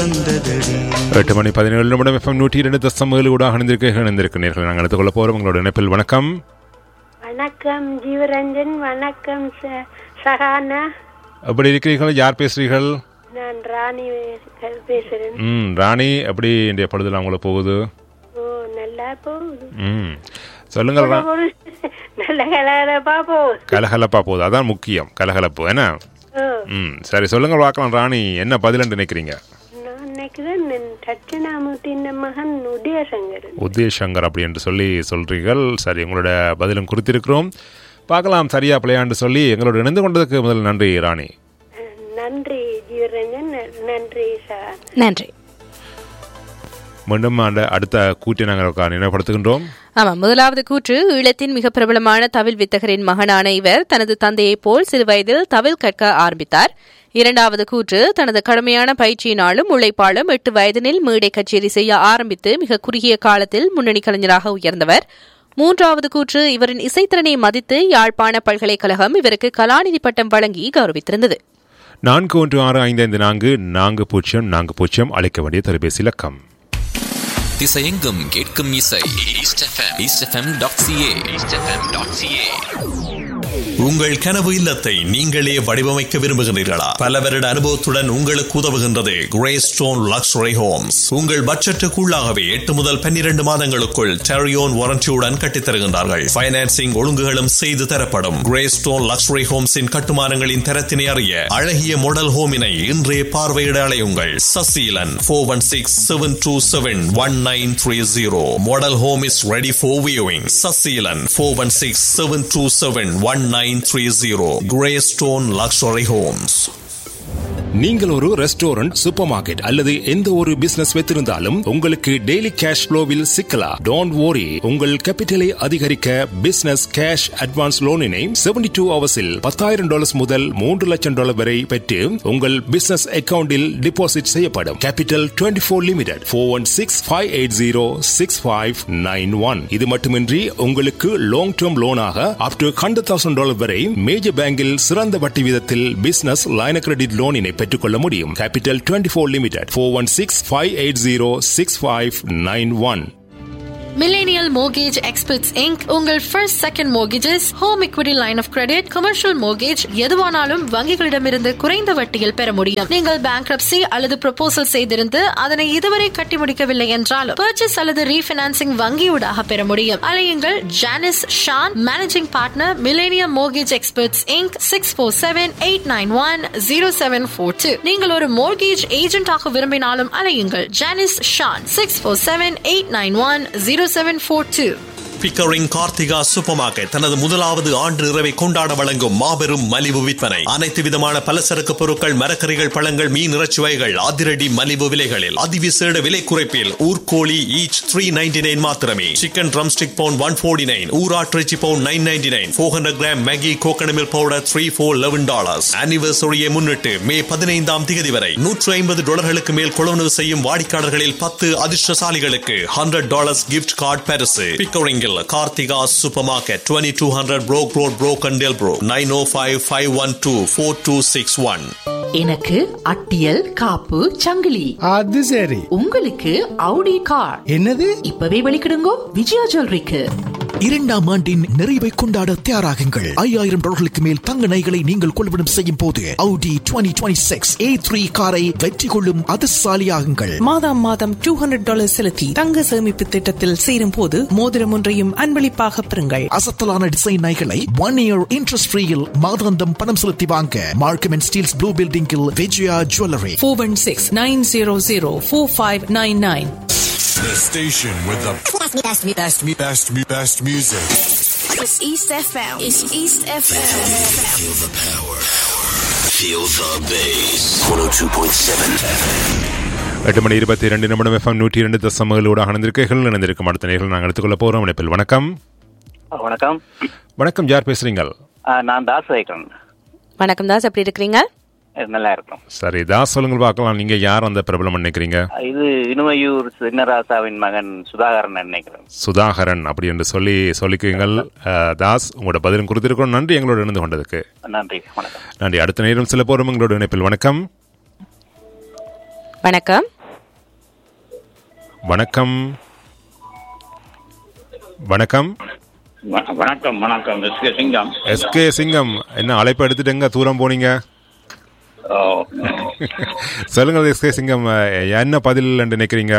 வந்ததடி எட்டு மணி பதினேழு நிமிடம் எஃப்எம் நூற்றி இரண்டு தசம் ஏழு கூட அணிந்திருக்க இணைந்திருக்கிறீர்கள் நாங்கள் எடுத்துக்கொள்ள போகிறோம் உங்களோட இணைப்பில் வணக்கம் வணக்கம் ஜீவரஞ்சன் வணக்கம் ச- சஹானா எப்படி இருக்கிறீர்கள் யார் பேசுறீர்கள் நான் ராணி பே- பேசுறேன் ம் ராணி எப்படி இன்றைய பொழுதுல உங்களுக்கு போகுது ஓ நல்லா போகுது ம் சொல்லுங்கள் ரா- ஒரு நல்ல கலகலப்பா போகுது கலகலப்பா போகுது அதான் முக்கியம் கலகலப்பு என்ன ஓ ம் சரி சொல்லுங்கள் பார்க்கலாம் ராணி என்ன பதிலண்டு நினைக்கிறீங்க நான் நினைக்கிறேன் என் தட்சிணாமூர்த்தியின் மகன் உதயசங்கரன் உதயசங்கர் அப்படி என்று சொல்லி சொல்றீர்கள் சரி உங்களோட பதிலும் குறித்திருக்கிறோம் பார்க்கலாம் சரியா பிள்ளையாண்டு சொல்லி எங்களோட இணைந்து கொண்டதுக்கு முதல் நன்றி ராணி அஹ், நன்றி ஜீவரஞ்சன் ந- நன்றி சஹானா நன்றி மீண்டும் அந்த அடுத்த கூட்டை நாங்கள் நினைவுபடுத்துகின்றோம் ஆமாம் முதலாவது கூற்று ஈழத்தின் மிக பிரபலமான தவில் வித்தகரின் மகனான இவர் தனது தந்தையைப் போல் சிறு வயதில் தவில் கற்க ஆரம்பித்தார் இரண்டாவது கூற்று தனது கடுமையான பயிற்சியினாலும் உழைப்பாலும் எட்டு வயதினில் மேடை கச்சேரி செய்ய ஆரம்பித்து மிக குறுகிய காலத்தில் முன்னணி கலைஞராக உயர்ந்தவர் மூன்றாவது கூற்று இவரின் இசைத்திறனை மதித்து யாழ்ப்பாண பல்கலைக்கழகம் இவருக்கு கலாநிதி பட்டம் வழங்கி கௌரவித்திருந்தது நான்கு ஒன்று ஆறு ஐந்து ஐந்து நான்கு நான்கு பூஜ்ஜியம் நான்கு பூஜ்ஜியம் அழைக்க வேண்டிய தொலைபேசி இலக்கம் திசையெங்கும் கேட்கும் இசை East FM eastfm.ca eastfm.ca உங்கள் கனவு இல்லத்தை நீங்களே வடிவமைக்க விரும்புகிறீர்களா பல வருட அனுபவத்துடன் உங்களுக்கு உதவுகின்றது கிரே ஸ்டோன் லக்ஸுரி ஹோம்ஸ் உங்கள் பட்ஜெட்டுக்குள்ளாகவே எட்டு முதல் பன்னிரண்டு மாதங்களுக்குள் டெரியோன் வாரண்டியுடன் கட்டித்தருகின்றார்கள் பைனான்சிங் ஒழுங்குகளும் செய்து தரப்படும் கிரே ஸ்டோன் லக்ஸுரி ஹோம்ஸின் கட்டுமானங்களின் தரத்தினை அறிய அழகிய மாடல் ஹோமினை இன்றே பார்வையிட அலையுங்கள் Sasheelan four one six seven two seven one nine three zero model home is ready for viewing Sasheelan four one six seven two seven one nine three zero grey stone luxury homes நீங்கள் ஒரு restaurant super market அல்லது எந்த ஒரு business வைத்திருந்தாலும் உங்களுக்கு daily cash ஃப்ளோவில் சிக்கலா don't worry உங்கள் கேபிட்டலை அதிகரிக்க பிசினஸ் கேஷ் அட்வான்ஸ் லோனினை 72 டூ ஹவர்ஸில் பத்தாயிரம் டாலர்ஸ் முதல் மூன்று லட்சம் டாலர் வரை பெற்று உங்கள் பிசினஸ் அக்கவுண்டில் டிபாசிட் செய்யப்படும் capital 24 four limited four one six five eight zero six five nine one இது மட்டுமின்றி உங்களுக்கு லாங் டேர்ம் லோனாக up to hundred thousand dollar வரை மேஜர் பேங்கில் சிறந்த வட்டி வீதத்தில் பிசினஸ் லைன கிரெடிட் லோனினை பெற்றுக்கொள்ள முடியும் capital 24 four limited four one six five eight zero six five nine one Millennial Mortgage Experts Inc. உங்கள் first second mortgages, home equity line of credit commercial mortgage எதுவானாலும் வங்கிகளிடமிருந்து குறைந்த வட்டியில் பெற முடியும் நீங்கள் bankruptcy அல்லது proposal செய்திருந்து அதனை இதுவரை கட்டி முடிக்கவில்லை என்றாலும் purchase அல்லது ரீஃபினான்சிங் வங்கியூடாக பெற முடியும் அலையுங்கள் Janice Shan managing partner millennium mortgage experts inc six four seven eight nine one zero seven four two நீங்கள் ஒரு மோர்கேஜ் ஏஜென்டாக விரும்பினாலும் அலையுங்கள் Janice Shan six four seven eight nine one zero seven four two Pickering Karthika super market தனது முதலாவது ஆண்டு இரவை கொண்டாட வழங்கும் மாபெரும் மலிவு விற்பனை அனைத்து விதமான பலசரக்கு பொருட்கள் மரக்கறிகள் பழங்கள் மீன் இறைச்சி வகைகள் அதிரடி மலிவு விலைகளில் அதிவிசேட விலை குறைப்பில் ஊர்கோழி ஈச் த்ரீ நைன்டி நைன் மாத்திரமே chicken drumstick pound one forty nine ஊராட்டிறைச்சி pound nine ninety nine four hundred gram Maggi coconut milk powder three for eleven dollars ஆனிவர்சரியை முன்னிட்டு மே பதினைந்தாம் தேதி வரை நூற்று ஐம்பது டாலர்களுக்கு மேல் கொள்வனவு செய்யும் வாடிக்கையாளர்களில் பத்து அதிர்ஷ்டசாலிகளுக்கு ஹண்ட்ரட் டாலர்ஸ் கிஃப்ட் கார்டு பரிசு பிக்கரிங்கில் Karthika super market twenty two hundred Brock Road Brock and ப்ரோ nine O five five one two four two six one எனக்கு அட்டியல் காப்பு சங்கிலி அது சரி உங்களுக்கு அவுடி கார் என்னது இப்பவே வெளிக்கிடுங்கோ விஜயா ஜுவல்லரிக்கு இரண்டாம் ஆண்டின் நிறைவை கொண்டாட தயாராகுங்கள் ஐயாயிரம் டாலர்களுக்கு மேல் தங்க நகைகளை நீங்கள் கொள்வனம் செய்யும் போது Audi 2026 A3 காரை வெற்றி கொள்ளும் அதிர்ஷ்டசாலியாகுங்கள் மாதம் மாதம் டூ ஹண்ட்ரட் டாலர் செலுத்தி தங்க சேமிப்பு திட்டத்தில் சேரும் போது மோதிரம் ஒன்றையும் அன்பளிப்பாக பெறுங்கள் அசத்தலான டிசைன் நகைகளை ஒன் இயர் இன்ட்ரெஸ்ட் ஃப்ரீயில் மாதாந்தம் பணம் செலுத்தி வாங்க மார்க்கம் அண்ட் ஸ்டீல்ஸ் ப்ளூ பில்டிங்கில் Vijaya jewellery four one six nine zero zero four five nine nine The station with the best, best, best, best, best, best music. It's East FM. It's East FM. Feel the power. Feel the bass. 102.7 எட்டு மணி இருபத்தி இரண்டு நிமிடம் FM நூற்றி இரண்டு தசமகளோடு அணிந்திருக்கைகள் இணைந்திருக்கும் அடுத்த நேர்கள் நாங்கள் எடுத்துக்கொள்ள போகிறோம் இணைப்பில் வணக்கம் வணக்கம் வணக்கம் யார் பேசுறீங்க ஆ, நான் தாஸ் வைக்கிறேன் வணக்கம் தாஸ் எப்படி இருக்கிறீங்க நல்லா இருக்கும் சரி தாஸ் சொல்லுங்கள் பார்க்கலாம் நீங்க யார் அந்த பிரபலம் நினைக்கிறீங்க இது இனுமையூர் சின்னராசாவின் மகன் சுதாகரன் நினைக்கிறேன் சுதாகரன் அப்படி என்று சொல்லி சொல்லிக்கிறீங்கள் அஹ், தாஸ் உங்களோட பதிலும் கொடுத்திருக்கிறோம் நன்றி எங்களோட இணைந்து கொண்டதுக்கு நன்றி வணக்கம் நன்றி அடுத்த நேரம் சில போரும் எங்களோட இணைப்பில் வணக்கம் வணக்கம் வணக்கம் வணக்கம் வ- வணக்கம் வணக்கம் எஸ் கே சிங்கம் எஸ்கே சிங்கம் என்ன அழைப்பு எடுத்துட்டேங்க தூரம் போனீங்க ஓ, சொல்லுங்க எஸ்கே சிங்கம் அஹ், என்ன பதில் என்று நினைக்கிறீங்க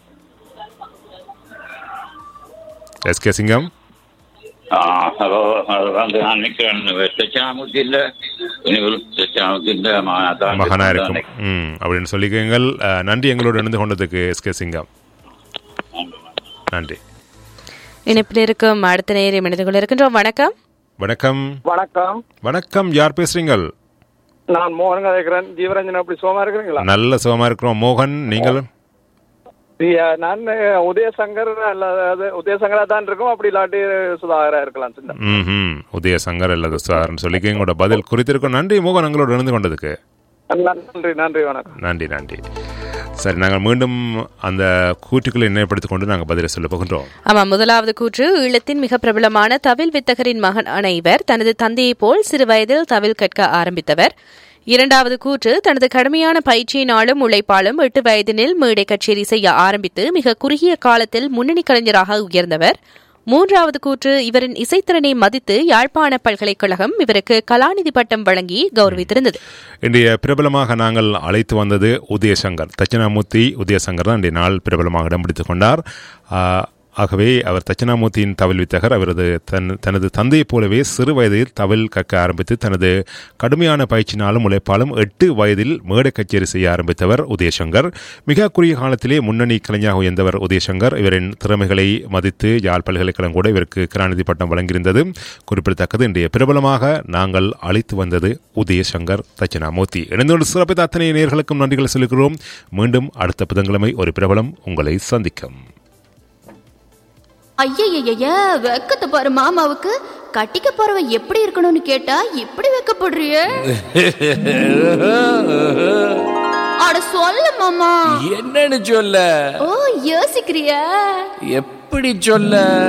எஸ்கே சிங்கம் ஆ, அதோ, அது வந்து நான் நிற்கிறேன் தட்சிணாமூர்த்தியில் தட்சிணாமூர்த்தியில் மகனா இருக்கும் ம் அப்படின்னு சொல்லிக்கங்கள் அஹ், நன்றி எங்களோடு இணைந்து கொண்டதுக்கு எஸ்கே சிங்கம் நன்றி இணைப்பில் இருக்கும் அடுத்த நேரம் இணைந்து கொண்டிருக்கின்றோம் வணக்கம் வணக்கம் வணக்கம் வணக்கம் யார் பேசுறீங்கள் நான் மோகன் கதைக்கிறேன் ஜீவரஞ்சன் அப்படி சுகமா இருக்கிறீங்களா நல்ல சுகமா இருக்கிறோம் மோகன் நீங்கள் ஐயா, நான் அஹ், உதயசங்கர் அல்லது உதயசங்கரா தான் இருக்கும் அப்படி இல்லாட்டி சுதாகரா இருக்கலாம் சின்ன ம் உதயசங்கர் அல்லது சார்னு சொல்லி எங்களோட பதில் குறித்திருக்கோம் நன்றி மோகன் எங்களோட இணைந்து கொண்டதுக்கு நன்றி நன்றி வணக்கம் நன்றி நன்றி சரி நாங்கள் மீண்டும் அந்த கூற்றுக்களை நினைப்படுத்திக் கொண்டு நாங்கள் பதிலை சொல்ல போகின்றோம் ஆமாம் முதலாவது கூற்று ஈழத்தின் மிக பிரபலமான தவில் வித்தகரின் மகனான இவர் தனது தந்தையைப் போல் சிறு வயதில் தவில் கற்க ஆரம்பித்தவர் இரண்டாவது கூற்று தனது கடுமையான பயிற்சியினாலும் உழைப்பாலும் எட்டு வயதினில் மேடை கச்சேரி செய்ய ஆரம்பித்து மிக குறுகிய காலத்தில் முன்னணி கலைஞராக உயர்ந்தவர் மூன்றாவது கூற்று இவரின் இசைத்திறனை மதித்து யாழ்ப்பாண பல்கலைக்கழகம் இவருக்கு கலாநிதி பட்டம் வழங்கி கௌரவித்திருந்தது இன்றைய பிரபலமாக நாங்கள் அழைத்து வந்தது உதயசங்கர் தட்சிணாமூர்த்தி உதயசங்கர் தான் இன்றைய நாள் பிரபலமாக இடம் பிடித்துக் கொண்டார் ஆ, ஆகவே அவர் தட்சிணாமூர்த்தியின் தவில் வித்தகர் அவரது தன் தனது தந்தையைப் போலவே சிறு வயதில் தவில் கற்க ஆரம்பித்து தனது கடுமையான பயிற்சினாலும் உழைப்பாலும் எட்டு வயதில் மேடை கச்சேரி செய்ய ஆரம்பித்தவர் உதயசங்கர் மிக குறுகிய காலத்திலே முன்னணி கலைஞராக உயர்ந்தவர் உதயசங்கர் இவரின் திறமைகளை மதித்து யாழ் பல்கலைக்கழகம் கூட இவருக்கு கலாநிதி பட்டம் வழங்கியிருந்தது குறிப்பிடத்தக்கது இன்றைய பிரபலமாக நாங்கள் அழைத்து வந்தது உதயசங்கர் தட்சிணாமூர்த்தி இணைந்தோடு சிறப்பித்த அத்தனை நேர்களுக்கும் நன்றிகளை சொல்லுகிறோம் மீண்டும் அடுத்த புதன்கிழமை ஒரு பிரபலம் உங்களை சந்திக்கும் ஐயய்யய்ய வெக்கத்தை பாரு மாமாவுக்கு கட்டிக்க போறவன் எப்படி இருக்கணும்னு கேட்டா இப்படி வெக்கப்படுறிய அட சொல்லு மாமா என்னன்னு சொல்ல ஓ யோசிக்கிறியா எப்படி சொல்ல